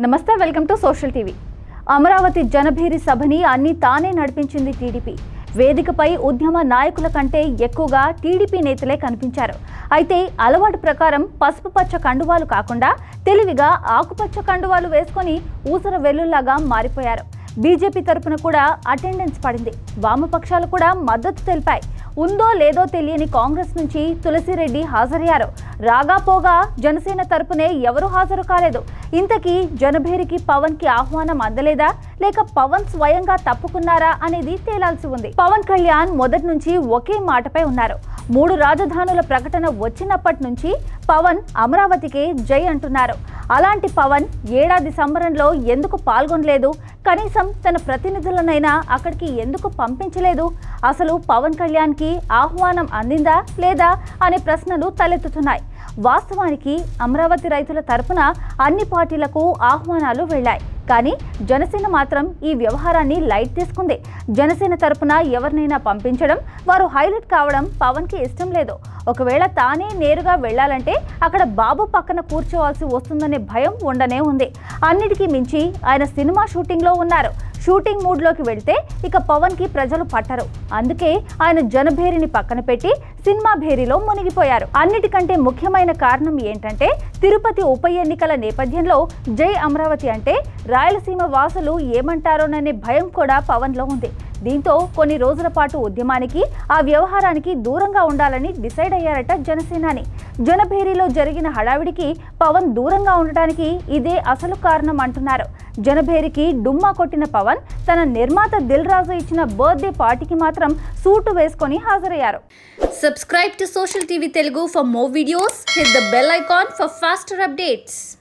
నమస్తే welcome to social TV Amaravati జనభేరి సభని అన్ని తానే నడిపించింది టీడీపీ వేదికపై ఉద్యమ నాయకుల కంటే ఎక్కువగా టీడీపీ నేతలే కనిపించారు అయితే అలవాటు ప్రకారం పసుపు పచ్చ కండువాలు కాకుండా తెలివిగా ఆకుపచ్చ కండువాలు వేసుకొని ఊసర వెల్లుల్లాగా మారిపోయారు బీజేపీ తరపున కూడా అటెండెన్స్ పడింది వామపక్షాలు కూడా మద్దతు తెలిపాయి ఉందో లేదో తెలియని కాంగ్రెస్ నుంచి తులసిరెడ్డి హాజరయ్యారు రాగా పోగా జనసేన తరపునే ఎవరు హాజరు కాలేదు ఇంతకీ జనభేరికి పవన్ కి ఆహ్వానం అందలేదా లేక పవన్ స్వయంగా తప్పుకున్నారా అనేది తేలాల్సి ఉంది పవన్ కళ్యాణ్ మొదటి నుంచి ఒకే మాటపై ఉన్నారు మూడు రాజధానుల ప్రకటన వచ్చినప్పటి నుంచి పవన్ అమరావతికే జై అంటున్నారు అలాంటి పవన్ ఏడాది సంబరంలో ఎందుకు పాల్గొనలేదు కనీసం తన ప్రతినిధులనైనా అక్కడికి ఎందుకు పంపించలేదు అసలు పవన్ కళ్యాణ్కి ఆహ్వానం అందిందా లేదా అనే ప్రశ్నలు తలెత్తుతున్నాయి వాస్తవానికి అమరావతి రైతుల తరపున అన్ని పార్టీలకు ఆహ్వానాలు వెళ్ళాయి కానీ జనసేన మాత్రం ఈ వ్యవహారాన్ని లైట్ తీసుకుంది జనసేన తరపున ఎవరినైనా పంపించడం వారు హైలైట్ కావడం పవన్కి ఇష్టం లేదు ఒకవేళ తానే నేరుగా వెళ్ళాలంటే అక్కడ బాబు పక్కన కూర్చోవాల్సి వస్తుందనే భయం ఉండనే ఉంది అన్నిటికీ మించి ఆయన సినిమా షూటింగ్లో ఉన్నారు షూటింగ్ మూడ్లోకి వెళ్తే ఇక పవన్కి ప్రజలు పట్టరు అందుకే ఆయన జనభేరిని పక్కన పెట్టి సినిమా భేరిలో మునిగిపోయారు అన్నిటికంటే ముఖ్యమైన కారణం ఏంటంటే తిరుపతి ఉప ఎన్నికల నేపథ్యంలో జై అమరావతి అంటే రాయలసీమ వాసులు ఏమంటారోననే భయం కూడా పవన్లో ఉంది దీంతో కొన్ని రోజుల పాటు ఉద్యమానికి ఆ వ్యవహారానికి దూరంగా ఉండాలని డిసైడ్ అయ్యారట జనసేనాని జనభేరిలో జరిగిన హడావిడికి పవన్ దూరంగా ఉండటానికి ఇదే అసలు కారణం అంటున్నారు జనభేరికి డుమ్మా కొట్టిన పవన్ తన నిర్మాత దిల్ రాజు ఇచ్చిన బర్త్డే పార్టీకి మాత్రం సూటు వేసుకొని హాజరయ్యారు Subscribe to Social TV Telugu for more videos. Hit the bell icon for faster updates.